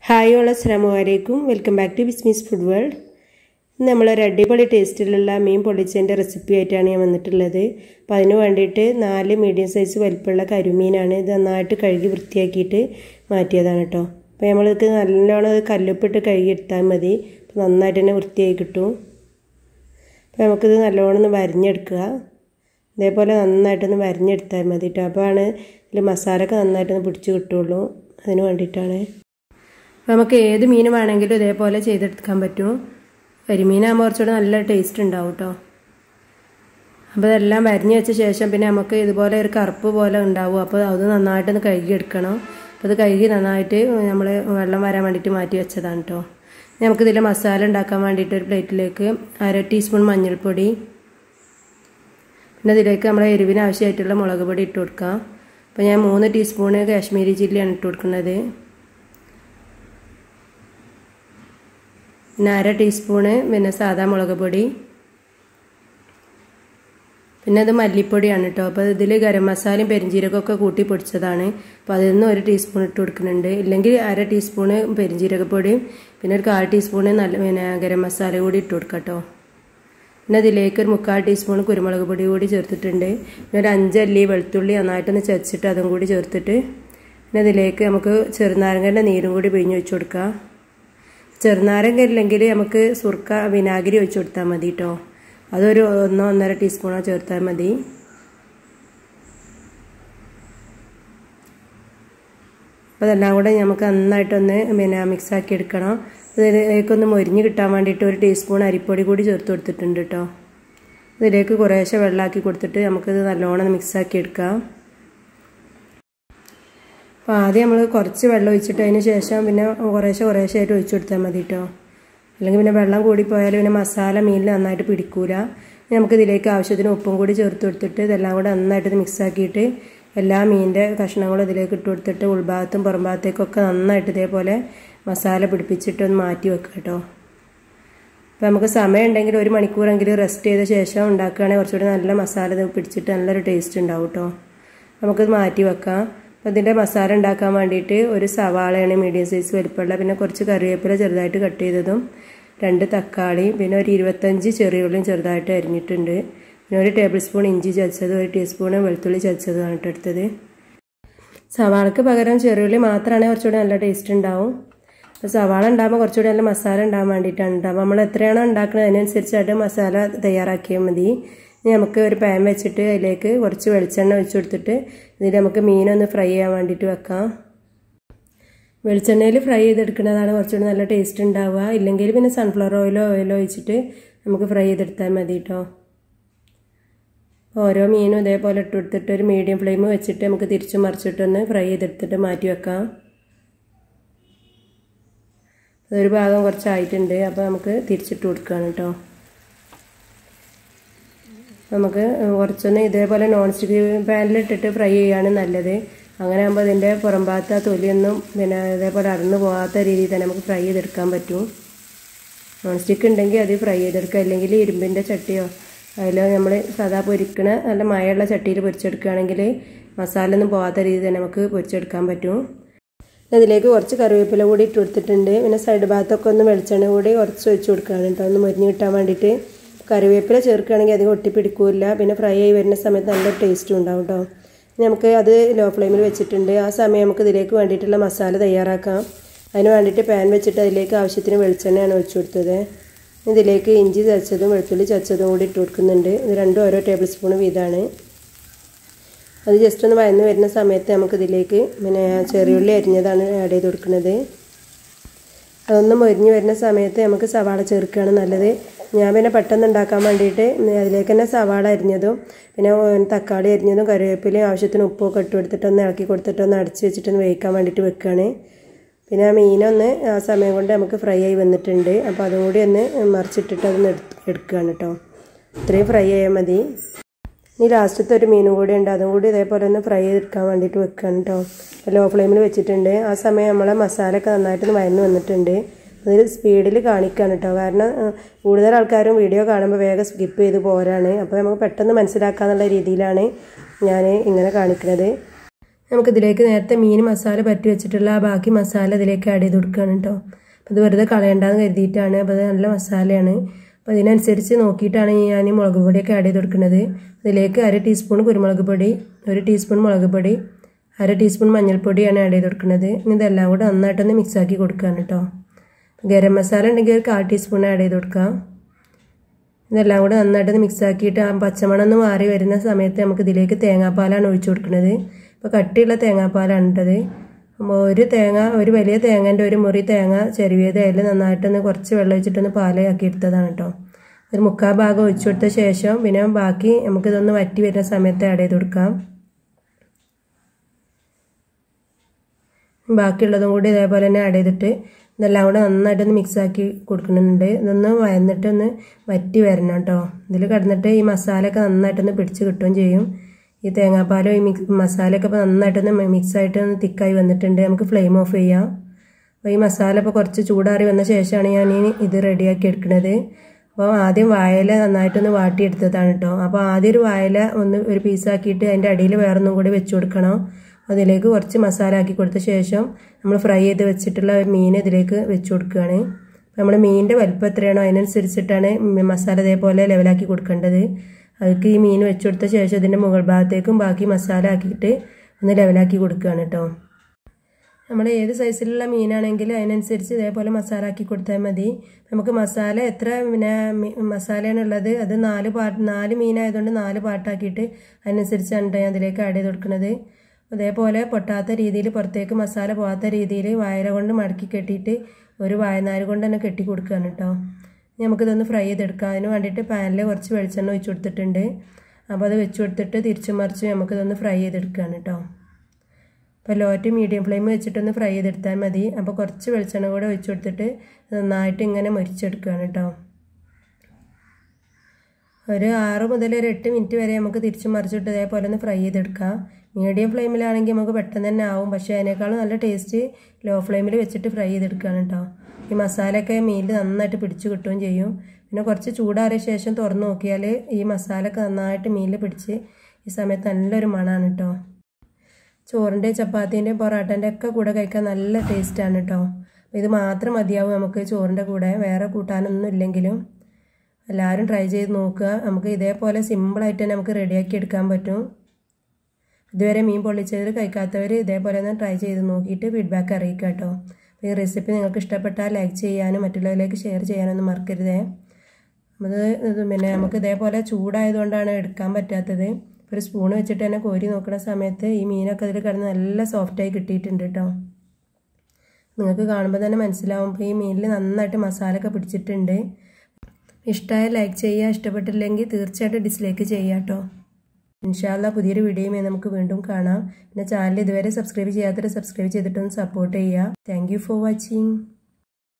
hi all അസ്സാം വലൈക്കും welcome back to Bismi's food world ഇന്ന് നമ്മളൊരു അടിപൊളി ടേസ്റ്റിലുള്ള മീൻ പൊള്ളിച്ചതിൻ്റെ റെസിപ്പി ആയിട്ടാണ് ഞാൻ വന്നിട്ടുള്ളത് അപ്പോൾ അതിന് വേണ്ടിയിട്ട് നാല് മീഡിയം സൈസ് വലിപ്പമുള്ള കരിമീനാണ് ഇത് നന്നായിട്ട് കഴുകി വൃത്തിയാക്കിയിട്ട് മാറ്റിയതാണ് കേട്ടോ അപ്പോൾ നമ്മൾക്ക് നല്ലോണം അത് കല്ലുപ്പിട്ട് കഴുകി എടുത്താൽ മതി അപ്പോൾ നന്നായിട്ട് തന്നെ വൃത്തിയായി കിട്ടും അപ്പോൾ നമുക്കിത് നല്ലോണം ഒന്ന് വരഞ്ഞെടുക്കുക ഇതേപോലെ നന്നായിട്ടൊന്ന് വരഞ്ഞെടുത്താൽ മതി കേട്ടോ അപ്പോഴാണ് ഇതിൽ മസാലയൊക്കെ നന്നായിട്ടൊന്ന് പിടിച്ച് കിട്ടുള്ളൂ അതിന് വേണ്ടിയിട്ടാണ് അപ്പോൾ നമുക്ക് ഏത് മീൻ വേണമെങ്കിലും ഇതേപോലെ ചെയ്തെടുക്കാൻ പറ്റും കരിമീനാകുമ്പോൾ കുറച്ചുകൂടെ നല്ല ടേസ്റ്റ് ഉണ്ടാവും കേട്ടോ അപ്പോൾ ഇതെല്ലാം വരിഞ്ഞ് വെച്ച ശേഷം പിന്നെ നമുക്ക് ഇതുപോലെ ഒരു കറുപ്പ് പോലെ ഉണ്ടാവും അപ്പോൾ അത് നന്നായിട്ടൊന്ന് കഴുകിയെടുക്കണം അപ്പോൾ അത് കഴുകി നന്നായിട്ട് നമ്മൾ വെള്ളം വരാൻ വേണ്ടിയിട്ട് മാറ്റി വെച്ചതാണ് കേട്ടോ നമുക്കിതിൽ മസാല ഉണ്ടാക്കാൻ വേണ്ടിയിട്ട് ഒരു പ്ലേറ്റിലേക്ക് അര ടീസ്പൂൺ മഞ്ഞൾപ്പൊടി പിന്നെ ഇതിലേക്ക് നമ്മളെ എരിവിന് ആവശ്യമായിട്ടുള്ള മുളക് പൊടി ഇട്ട് കൊടുക്കാം അപ്പോൾ ഞാൻ മൂന്ന് ടീസ്പൂണ് കാശ്മീരി ചില്ലിയാണ് ഇട്ട് കൊടുക്കുന്നത് പിന്നെ അര ടീസ്പൂണ് പിന്നെ സാധാ മുളക് പൊടി പിന്നെ അത് മല്ലിപ്പൊടിയാണ് കേട്ടോ അപ്പോൾ ഇതിൽ ഗരം മസാലയും പെരിഞ്ചീരകമൊക്കെ കൂട്ടി പൊടിച്ചതാണ് അപ്പോൾ അതിൽ നിന്ന് ഒരു ടീസ്പൂൺ ഇട്ട് കൊടുക്കുന്നുണ്ട് ഇല്ലെങ്കിൽ അര ടീസ്പൂണ് പെരിഞ്ചീരകപ്പൊടിയും പിന്നെ ഒരു കാൽ ടീസ്പൂണ് നല്ല പിന്നെ ഗരം മസാല കൂടി ഇട്ട് കൊടുക്കാം കേട്ടോ പിന്നെ അതിലേക്ക് ഒരു മുക്കാൽ ടീസ്പൂൺ കുരുമുളക് പൊടി കൂടി ചേർത്തിട്ടുണ്ട് പിന്നെ ഒരു അഞ്ചല്ലി വെളുത്തുള്ളി നന്നായിട്ടൊന്ന് ചതച്ചിട്ട് അതും കൂടി ചേർത്തിട്ട് പിന്നെ അതിലേക്ക് നമുക്ക് ചെറുനാരങ്ങൻ്റെ നീരും കൂടി പിഴിഞ്ഞ് വെച്ച് കൊടുക്കാം ചെറുനാരങ്ങ ഇല്ലെങ്കിൽ നമുക്ക് സുർക്ക വിനാഗിരി ഒഴിച്ചു കൊടുത്താൽ മതി കേട്ടോ അതൊരു ഒന്നോ ഒന്നര ടീസ്പൂണോ ചേർത്താൽ മതി അപ്പോൾ അതെല്ലാം കൂടെ നമുക്ക് നന്നായിട്ടൊന്ന് പിന്നെ മിക്സാക്കി എടുക്കണം ഇതിലേക്കൊന്ന് മൊരിഞ്ഞ് കിട്ടാൻ വേണ്ടിയിട്ട് ഒരു ടീസ്പൂൺ അരിപ്പൊടി കൂടി ചേർത്ത് കൊടുത്തിട്ടുണ്ട് കേട്ടോ ഇതിലേക്ക് കുറേശ്ശെ വെള്ളമാക്കി കൊടുത്തിട്ട് നമുക്കിത് നല്ലോണം മിക്സാക്കി എടുക്കാം അപ്പോൾ ആദ്യം നമ്മൾ കുറച്ച് വെള്ളം ഒഴിച്ചിട്ട് അതിന് ശേഷം പിന്നെ കുറേശ്ശെ കുറേശ്ശെ ആയിട്ട് ഒഴിച്ചു കൊടുത്താൽ മതി കേട്ടോ അല്ലെങ്കിൽ പിന്നെ വെള്ളം കൂടിപ്പോയാൽ പിന്നെ മസാല മീനിൽ നന്നായിട്ട് പിടിക്കൂല നമുക്ക് ഇതിലേക്ക് ആവശ്യത്തിന് ഉപ്പും കൂടി ചേർത്ത് കൊടുത്തിട്ട് ഇതെല്ലാം കൂടെ നന്നായിട്ട് മിക്സ് ആക്കിയിട്ട് എല്ലാ മീനിൻ്റെ കഷ്ണങ്ങളും ഇതിലേക്ക് ഇട്ട് കൊടുത്തിട്ട് ഉൾഭാഗത്തും പുറം ഭാഗത്തേക്കൊക്കെ നന്നായിട്ട് ഇതേപോലെ മസാല പിടിപ്പിച്ചിട്ട് ഒന്ന് മാറ്റി വെക്കുക കേട്ടോ അപ്പോൾ നമുക്ക് സമയം ഉണ്ടെങ്കിൽ ഒരു മണിക്കൂറെങ്കിലും റെസ്റ്റ് ചെയ്ത ശേഷം ഉണ്ടാക്കുകയാണെങ്കിൽ കുറച്ചുകൂടി നല്ല മസാല പിടിച്ചിട്ട് നല്ലൊരു ടേസ്റ്റ് ഉണ്ടാവും കേട്ടോ നമുക്കത് മാറ്റി വെക്കാം അപ്പോൾ ഇതിൻ്റെ മസാല ഉണ്ടാക്കാൻ വേണ്ടിയിട്ട് ഒരു സവാളയാണ് മീഡിയം സൈസ് വലിപ്പമുള്ള പിന്നെ കുറച്ച് കറിവേപ്പില ചെറുതായിട്ട് കട്ട് ചെയ്തതും രണ്ട് തക്കാളി പിന്നെ ഒരു ഇരുപത്തഞ്ച് ചെറിയുള്ളിയും ചെറുതായിട്ട് അരിഞ്ഞിട്ടുണ്ട് പിന്നെ ഒരു ടേബിൾ സ്പൂൺ ഇഞ്ചി ചതച്ചതും ഒരു ടീസ്പൂൺ വെളുത്തുള്ളി ചതച്ചതുമാണ് എടുത്തത് സവാളക്ക് പകരം ചെറിയുള്ളി മാത്രമാണ് കുറച്ചുകൂടി നല്ല ടേസ്റ്റ് ഉണ്ടാവും അപ്പോൾ സവാള ഉണ്ടാകുമ്പോൾ കുറച്ചുകൂടി നല്ല മസാല ഉണ്ടാകാൻ വേണ്ടിയിട്ടാണ് ഉണ്ടാവുക നമ്മൾ എത്രയാണോ ഉണ്ടാക്കുന്നത് അതിനനുസരിച്ചായിട്ട് മസാല തയ്യാറാക്കിയാൽ മതി ഇനി നമുക്ക് ഒരു പാൻ വെച്ചിട്ട് അതിലേക്ക് കുറച്ച് വെളിച്ചെണ്ണ ഒഴിച്ചു കൊടുത്തിട്ട് ഇതിൽ നമുക്ക് മീനൊന്ന് ഫ്രൈ ചെയ്യാൻ വേണ്ടിയിട്ട് വെക്കാം വെളിച്ചെണ്ണയിൽ ഫ്രൈ ചെയ്തെടുക്കുന്നതാണ് കുറച്ചുകൂടി നല്ല ടേസ്റ്റ് ഉണ്ടാവുക ഇല്ലെങ്കിൽ പിന്നെ സൺഫ്ലവർ ഓയിലോ ഓയിലോ ഒഴിച്ചിട്ട് നമുക്ക് ഫ്രൈ ചെയ്തെടുത്താൽ മതി കേട്ടോ ഓരോ മീനും ഇതേപോലെ ഇട്ട് കൊടുത്തിട്ട് ഒരു മീഡിയം ഫ്ലെയിം വെച്ചിട്ട് നമുക്ക് തിരിച്ചു മറിച്ചിട്ടൊന്ന് ഫ്രൈ ചെയ്തെടുത്തിട്ട് മാറ്റി വെക്കാം അതൊരു ഭാഗം കുറച്ചായിട്ടുണ്ട് അപ്പോൾ നമുക്ക് തിരിച്ചിട്ട് കൊടുക്കുകയാണ് കേട്ടോ നമുക്ക് കുറച്ചൊന്ന് ഇതേപോലെ നോൺ സ്റ്റിക്ക് പാനിലിട്ടിട്ട് ഫ്രൈ ചെയ്യാണ് നല്ലത് അങ്ങനെ ആകുമ്പോൾ അതിൻ്റെ പുറം ഭാഗത്ത് ആ തൊലിയൊന്നും പിന്നെ ഇതേപോലെ അറന്നു പോകാത്ത രീതിയിൽ തന്നെ നമുക്ക് ഫ്രൈ ചെയ്തെടുക്കാൻ പറ്റും നോൺ സ്റ്റിക്ക് ഉണ്ടെങ്കിൽ അത് ഫ്രൈ ചെയ്തെടുക്കുക അല്ലെങ്കിൽ ഇരുമ്പിൻ്റെ ചട്ടിയോ അതിൽ നമ്മൾ സാധാ പൊരിക്കണ നല്ല മഴയുള്ള ചട്ടിയിൽ പൊരിച്ചെടുക്കുകയാണെങ്കിൽ മസാല ഒന്നും പോകാത്ത രീതിയിൽ തന്നെ നമുക്ക് പൊരിച്ചെടുക്കാൻ പറ്റും അതിലേക്ക് കുറച്ച് കറിവേപ്പില കൂടി ഇട്ട് കൊടുത്തിട്ടുണ്ട് പിന്നെ സൈഡ് ഭാഗത്തൊക്കെ ഒന്ന് വെളിച്ചെണ്ണ കൂടി കുറച്ച് ഒഴിച്ച് കൊടുക്കുകയാണ് കേട്ടോ ഒന്ന് മുരിഞ്ഞ് കിട്ടാൻ വേണ്ടിയിട്ട് കറിവേപ്പില ചേർക്കുകയാണെങ്കിൽ അധികം ഒട്ടിപ്പിടിക്കില്ല പിന്നെ ഫ്രൈ ആയി വരുന്ന സമയത്ത് നല്ല ടേസ്റ്റും ഉണ്ടാവും കേട്ടോ നമുക്ക് അത് ലോ ഫ്ലെയിമിൽ വെച്ചിട്ടുണ്ട് ആ സമയം നമുക്ക് ഇതിലേക്ക് വേണ്ടിയിട്ടുള്ള മസാല തയ്യാറാക്കാം അതിന് വേണ്ടിയിട്ട് പാൻ വെച്ചിട്ട് അതിലേക്ക് ആവശ്യത്തിന് വെളിച്ചെണ്ണയാണ് ഒഴിച്ചു കൊടുത്തത് ഇതിലേക്ക് ഇഞ്ചി ചതച്ചതും വെളുത്തുള്ളി ചതച്ചതും കൂടി ഇട്ട് കൊടുക്കുന്നുണ്ട് ഇത് രണ്ടും ഓരോ ടേബിൾ സ്പൂൺ വീതമാണ് അത് ജസ്റ്റ് ഒന്ന് വയന്ന് വരുന്ന സമയത്ത് നമുക്കിതിലേക്ക് പിന്നെ ചെറിയുള്ളി അരിഞ്ഞതാണ് ആഡ് ചെയ്ത് കൊടുക്കുന്നത് അതൊന്ന് മൊരിഞ്ഞ് വരുന്ന സമയത്ത് നമുക്ക് സവാള ചേർക്കുകയാണ് നല്ലത് ഞാൻ പിന്നെ പെട്ടെന്ന് ഉണ്ടാക്കാൻ വേണ്ടിയിട്ട് അതിലേക്ക് തന്നെ സവാള അരിഞ്ഞതും പിന്നെ തക്കാളി അരിഞ്ഞതും കറിവേപ്പിലയും ആവശ്യത്തിന് ഉപ്പൊക്കെ ഇട്ട് കൊടുത്തിട്ട് ഒന്ന് ഇളക്കി കൊടുത്തിട്ട് ഒന്ന് അടച്ച് വെച്ചിട്ടൊന്ന് വേവിക്കാൻ വേണ്ടിയിട്ട് വെക്കുകയാണ് പിന്നെ ആ മീനൊന്ന് ആ സമയം കൊണ്ട് നമുക്ക് ഫ്രൈ ആയി വന്നിട്ടുണ്ട് അപ്പോൾ അതും കൂടി ഒന്ന് മറിച്ചിട്ടിട്ട് അതൊന്ന് എടുക്കുകയാണ് കേട്ടോ ഇത്രയും ഫ്രൈ ആയാൽ മതി ഇനി ലാസ്റ്റത്തെ ഒരു മീനും കൂടി ഉണ്ട് അതും കൂടി ഇതേപോലെ ഒന്ന് ഫ്രൈ ചെയ്തെടുക്കാൻ വേണ്ടിയിട്ട് വെക്കുകയാണ് കേട്ടോ ലോ ഫ്ലെയിമിൽ വെച്ചിട്ടുണ്ട് ആ സമയം നമ്മളെ മസാലയൊക്കെ നന്നായിട്ടൊന്ന് വയന്ന് വന്നിട്ടുണ്ട് അതിൽ സ്പീഡിൽ കാണിക്കുകയാണ് കേട്ടോ കാരണം കൂടുതൽ ആൾക്കാരും വീഡിയോ കാണുമ്പോൾ വേഗം സ്കിപ്പ് ചെയ്ത് പോരാണ് അപ്പോൾ നമുക്ക് പെട്ടെന്ന് മനസ്സിലാക്കാന്നുള്ള രീതിയിലാണ് ഞാൻ ഇങ്ങനെ കാണിക്കുന്നത് നമുക്കിതിലേക്ക് നേരത്തെ മീൻ മസാല പറ്റി വെച്ചിട്ടുള്ള ആ ബാക്കി മസാല ഇതിലേക്ക് ആഡ് ചെയ്ത് കൊടുക്കുകയാണ് കേട്ടോ അപ്പോൾ ഇത് വെറുതെ കളയണ്ടെന്ന് കരുതിയിട്ടാണ് അപ്പോൾ അത് നല്ല മസാലയാണ് അപ്പോൾ അതിനനുസരിച്ച് നോക്കിയിട്ടാണ് ഞാൻ ഈ മുളക് പൊടിയൊക്കെ ആഡ് ചെയ്ത് കൊടുക്കുന്നത് ഇതിലേക്ക് അര ടീസ്പൂൺ കുരുമുളക് പൊടി ഒരു ടീസ്പൂൺ മുളക് പൊടി അര ടീസ്പൂൺ മഞ്ഞൾപ്പൊടിയാണ് ആഡ് ചെയ്ത് കൊടുക്കുന്നത് ഇനി ഇതെല്ലാം കൂടെ നന്നായിട്ടൊന്ന് മിക്സാക്കി കൊടുക്കുകയാണ് കേട്ടോ ഗരം മസാല ഉണ്ടെങ്കിൽ ഒരു കാൽ ടീസ്പൂൺ ആഡ് ചെയ്ത് കൊടുക്കാം ഇതെല്ലാം കൂടെ നന്നായിട്ടൊന്ന് മിക്സാക്കിയിട്ട് ആ പച്ചമണം ഒന്ന് മാറി വരുന്ന സമയത്ത് നമുക്ക് ഇതിലേക്ക് തേങ്ങാപ്പാലാണ് ഒഴിച്ചു കൊടുക്കുന്നത് ഇപ്പോൾ കട്ടിയുള്ള തേങ്ങാപ്പാലാണ് ഇട്ടത് അപ്പോൾ ഒരു തേങ്ങ ഒരു വലിയ തേങ്ങേൻ്റെ ഒരു മുറി തേങ്ങ ചെരുവിയത് അതിൽ നന്നായിട്ടൊന്ന് കുറച്ച് വെള്ളം ഒഴിച്ചിട്ടൊന്ന് പാലാക്കി എടുത്തതാണ് കേട്ടോ ഒരു മുക്കാൽ ഭാഗം ഒഴിച്ചു കൊടുത്ത ശേഷം പിന്നെ ബാക്കി നമുക്കിതൊന്ന് വറ്റി വരുന്ന സമയത്ത് ആഡ് ചെയ്ത് കൊടുക്കാം ബാക്കിയുള്ളതും കൂടി ഇതേപോലെ തന്നെ ആഡ് ചെയ്തിട്ട് ഇതെല്ലാം കൂടെ നന്നായിട്ടൊന്ന് മിക്സാക്കി കൊടുക്കുന്നുണ്ട് ഇതൊന്ന് വയന്നിട്ടൊന്ന് വറ്റി വരണം കേട്ടോ ഇതിൽ കിടന്നിട്ട് ഈ മസാലയൊക്കെ നന്നായിട്ടൊന്ന് പിടിച്ച് കിട്ടുകയും ചെയ്യും ഈ തേങ്ങാപ്പാലും ഈ മിക്സ് മസാലയൊക്കെ ഇപ്പോൾ നന്നായിട്ടൊന്ന് മിക്സായിട്ട് ഒന്ന് തിക്കായി വന്നിട്ടുണ്ട് നമുക്ക് ഫ്ലെയിം ഓഫ് ചെയ്യാം അപ്പോൾ ഈ മസാല ഇപ്പോൾ കുറച്ച് ചൂടാറി വന്ന ശേഷമാണ് ഞാൻ ഈ ഇത് റെഡിയാക്കി എടുക്കുന്നത് അപ്പോൾ ആദ്യം വായല നന്നായിട്ടൊന്ന് വാട്ടിയെടുത്തതാണ് കേട്ടോ അപ്പോൾ ആദ്യം ഒരു വായല ഒന്ന് ഒരു പീസാക്കിയിട്ട് അതിൻ്റെ അടിയിൽ വേറൊന്നും കൂടി വെച്ച് കൊടുക്കണം അതിലേക്ക് കുറച്ച് മസാല ആക്കി കൊടുത്ത ശേഷം നമ്മൾ ഫ്രൈ ചെയ്ത് വെച്ചിട്ടുള്ള മീൻ ഇതിലേക്ക് വെച്ച് കൊടുക്കുകയാണ് നമ്മൾ മീനിൻ്റെ വലിപ്പം എത്രയാണോ അതിനനുസരിച്ചിട്ടാണ് മസാല ഇതേപോലെ ലെവലാക്കി കൊടുക്കേണ്ടത് അതിലേക്ക് ഈ മീൻ വെച്ച് കൊടുത്ത ശേഷം ഇതിൻ്റെ മുകൾ ഭാഗത്തേക്കും ബാക്കി മസാല ആക്കിയിട്ട് ഒന്ന് ലെവലാക്കി കൊടുക്കുകയാണ് കേട്ടോ നമ്മൾ ഏത് സൈസിലുള്ള മീനാണെങ്കിലും അതിനനുസരിച്ച് ഇതേപോലെ മസാല ആക്കി കൊടുത്താൽ മതി നമുക്ക് മസാല എത്ര പിന്നെ മസാലയാണുള്ളത് അത് നാല് പാട്ട് നാല് മീനായതുകൊണ്ട് നാല് പാട്ടാക്കിയിട്ട് അതിനനുസരിച്ചാണ് ഞാൻ അതിലേക്ക് ആഡ് ചെയ്ത് കൊടുക്കുന്നത് അതേപോലെ പൊട്ടാത്ത രീതിയിൽ പുറത്തേക്ക് മസാല പോകാത്ത രീതിയിൽ വായല കൊണ്ട് മടക്കി കെട്ടിയിട്ട് ഒരു വായനാര് കൊണ്ട് തന്നെ കെട്ടി കൊടുക്കുകയാണ് കേട്ടോ നമുക്കിതൊന്ന് ഫ്രൈ ചെയ്തെടുക്കാം അതിന് വേണ്ടിയിട്ട് പാനിൽ കുറച്ച് വെളിച്ചെണ്ണ ഒഴിച്ചു കൊടുത്തിട്ടുണ്ട് അപ്പോൾ അത് വെച്ച് കൊടുത്തിട്ട് തിരിച്ചു മറിച്ച് നമുക്കിതൊന്ന് ഫ്രൈ ചെയ്തെടുക്കുകയാണ് കേട്ടോ അപ്പോൾ ലോ ടു മീഡിയം ഫ്ലെയിം വെച്ചിട്ടൊന്ന് ഫ്രൈ ചെയ്തെടുത്താൽ മതി അപ്പോൾ കുറച്ച് വെളിച്ചെണ്ണ കൂടെ ഒഴിച്ചു കൊടുത്തിട്ട് നന്നായിട്ട് ഇങ്ങനെ മുരിച്ചെടുക്കുകയാണ് കേട്ടോ ഒരു ആറ് മുതൽ ഒരു എട്ട് മിനിറ്റ് വരെ നമുക്ക് തിരിച്ചു മറിച്ചിട്ട് ഇതേപോലെ ഒന്ന് ഫ്രൈ ചെയ്തെടുക്കാം മീഡിയം ഫ്ലെയിമിലാണെങ്കിൽ നമുക്ക് പെട്ടെന്ന് തന്നെ ആവും പക്ഷേ അതിനേക്കാളും നല്ല ടേസ്റ്റ് ലോ ഫ്ലെയിമിൽ വെച്ചിട്ട് ഫ്രൈ ചെയ്തെടുക്കുകയാണ് കേട്ടോ ഈ മസാലയൊക്കെ മീനിൽ നന്നായിട്ട് പിടിച്ച് കിട്ടുകയും ചെയ്യും പിന്നെ കുറച്ച് ചൂടാറിയ ശേഷം തുറന്ന് നോക്കിയാൽ ഈ മസാലയൊക്കെ നന്നായിട്ട് മീനിൽ പിടിച്ച് ഈ സമയത്ത് നല്ലൊരു മണമാണ് കേട്ടോ ചോറിൻ്റെ ചപ്പാത്തീൻ്റെയും പൊറോട്ടൻ്റെ ഒക്കെ കൂടെ കഴിക്കാൻ നല്ല ടേസ്റ്റാണ് കേട്ടോ ഇത് മാത്രം മതിയാവും നമുക്ക് ചോറിൻ്റെ കൂടെ വേറെ കൂട്ടാനൊന്നും ഇല്ലെങ്കിലും എല്ലാവരും ട്രൈ ചെയ്ത് നോക്കുക നമുക്ക് ഇതേപോലെ സിമ്പിളായിട്ട് തന്നെ നമുക്ക് റെഡിയാക്കി എടുക്കാൻ പറ്റും ഇതുവരെ മീൻ പൊള്ളിച്ചതിൽ കഴിക്കാത്തവർ ഇതേപോലെ ഒന്ന് ട്രൈ ചെയ്ത് നോക്കിയിട്ട് ഫീഡ്ബാക്ക് അറിയിക്കുക കേട്ടോ ഈ റെസിപ്പി നിങ്ങൾക്ക് ഇഷ്ടപ്പെട്ടാൽ ലൈക്ക് ചെയ്യാനും മറ്റുള്ളവരിലേക്ക് ഷെയർ ചെയ്യാനൊന്നും മറക്കരുതേ അത് പിന്നെ നമുക്ക് ഇതേപോലെ ചൂടായതുകൊണ്ടാണ് എടുക്കാൻ പറ്റാത്തത് ഒരു സ്പൂൺ വെച്ചിട്ട് തന്നെ കോരി നോക്കുന്ന സമയത്ത് ഈ മീനൊക്കെ അതിൽ കിടന്ന് നല്ല സോഫ്റ്റായി കിട്ടിയിട്ടുണ്ട് കേട്ടോ നിങ്ങൾക്ക് കാണുമ്പോൾ തന്നെ മനസ്സിലാവും ഇപ്പോൾ ഈ മീനിൽ നന്നായിട്ട് മസാലയൊക്കെ പിടിച്ചിട്ടുണ്ട് ഇഷ്ടമായ ലൈക്ക് ചെയ്യുക ഇഷ്ടപ്പെട്ടില്ലെങ്കിൽ തീർച്ചയായിട്ടും ഡിസ്ലൈക്ക് ചെയ്യുക കേട്ടോ ഇൻഷാല്ല പുതിയൊരു വീഡിയോയുമായി നമുക്ക് വീണ്ടും കാണാം പിന്നെ ചാനൽ ഇതുവരെ സബ്സ്ക്രൈബ് ചെയ്യാത്തവർ സബ്സ്ക്രൈബ് ചെയ്തിട്ടൊന്ന് സപ്പോർട്ട് ചെയ്യുക താങ്ക് ഫോർ വാച്ചിങ്